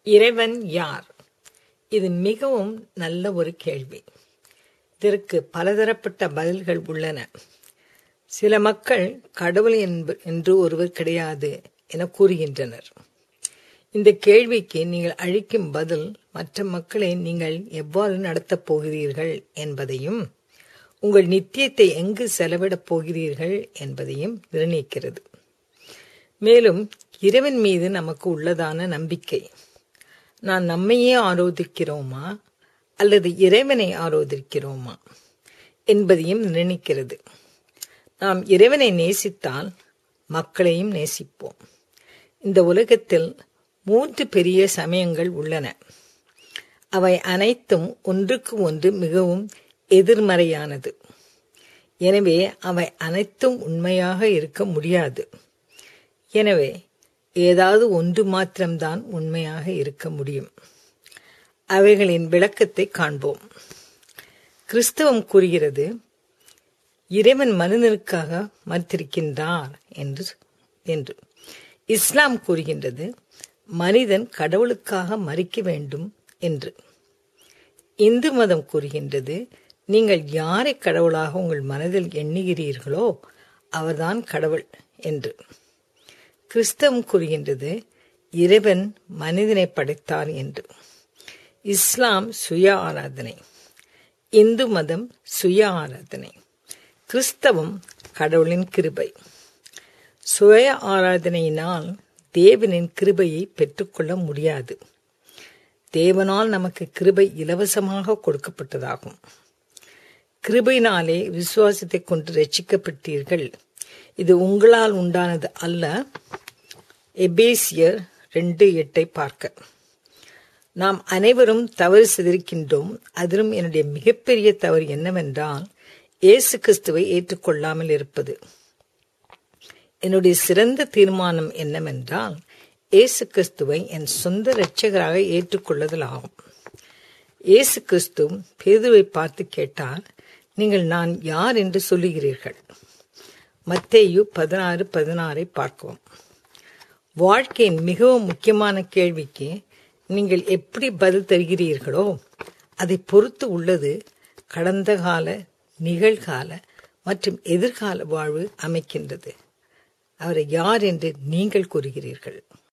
இறைவன் யார் இது மிகவும் நல்ல ஒரு கேள்வி இதற்கு பலதரப்பட்ட பதில்கள் உள்ளன சில மக்கள் கடவுள் என்ப என்று ஒருவர் கிடையாது என கூறுகின்றனர் இந்த கேள்விக்கு நீங்கள் அளிக்கும் பதில் மற்ற மக்களை நீங்கள் எவ்வாறு நடத்தப் போகிறீர்கள் என்பதையும் உங்கள் நித்தியத்தை எங்கு செலவிடப் போகிறீர்கள் என்பதையும் நிர்ணயிக்கிறது மேலும் இறைவன் மீது நமக்கு உள்ளதான நம்பிக்கை நான் நம்மையே ஆரோதிக்கிறோமா அல்லது இறைவனை ஆரோதிக்கிறோமா என்பதையும் நிர்ணயிக்கிறது நாம் இறைவனை நேசித்தால் மக்களையும் நேசிப்போம் இந்த உலகத்தில் மூன்று பெரிய சமயங்கள் உள்ளன அவை அனைத்தும் ஒன்றுக்கு ஒன்று மிகவும் எதிர்மறையானது எனவே அவை அனைத்தும் உண்மையாக இருக்க முடியாது எனவே ஏதாவது ஒன்று மாத்திரம்தான் உண்மையாக இருக்க முடியும் அவைகளின் விளக்கத்தை காண்போம் கிறிஸ்தவம் கூறுகிறது இறைவன் மனிதனுக்காக மறுத்திருக்கின்றார் என்று என்று இஸ்லாம் கூறுகின்றது மனிதன் கடவுளுக்காக மறிக்க வேண்டும் என்று இந்து மதம் கூறுகின்றது நீங்கள் யாரை கடவுளாக உங்கள் மனதில் எண்ணுகிறீர்களோ அவர்தான் கடவுள் என்று கிறிஸ்தவம் கூறுகின்றது இறைவன் மனிதனை படைத்தார் என்று இஸ்லாம் சுய ஆராதனை இந்து மதம் சுய ஆராதனை கிறிஸ்தவம் கடவுளின் கிருபை சுய ஆராதனையினால் தேவனின் கிருபையை பெற்றுக்கொள்ள முடியாது தேவனால் நமக்கு கிருபை இலவசமாக கொடுக்கப்பட்டதாகும் கிருபையினாலே விசுவாசத்தை கொண்டு ரட்சிக்கப்பட்டீர்கள் இது உங்களால் உண்டானது அல்ல எபேசியர் ரெண்டு எட்டை பார்க்க நாம் அனைவரும் தவறு செய்திருக்கின்றோம் அதிலும் என்னுடைய மிகப்பெரிய தவறு என்னவென்றால் இயேசு கிறிஸ்துவை ஏற்றுக்கொள்ளாமல் இருப்பது என்னுடைய சிறந்த தீர்மானம் என்னவென்றால் இயேசு கிறிஸ்துவை என் சொந்த இரட்சகராக ஏற்றுக்கொள்ளுதல் ஆகும் இயேசு கிறிஸ்து பேதுவை பார்த்து கேட்டார் நீங்கள் நான் யார் என்று சொல்லுகிறீர்கள் மத்தேயு பதினாறு பதினாறை பார்க்கவும் வாழ்க்கையின் மிகவும் முக்கியமான கேள்விக்கு நீங்கள் எப்படி பதில் தருகிறீர்களோ அதை பொறுத்து உள்ளது கடந்த கால நிகழ்கால மற்றும் எதிர்கால வாழ்வு அமைக்கின்றது அவரை யார் என்று நீங்கள் கூறுகிறீர்கள்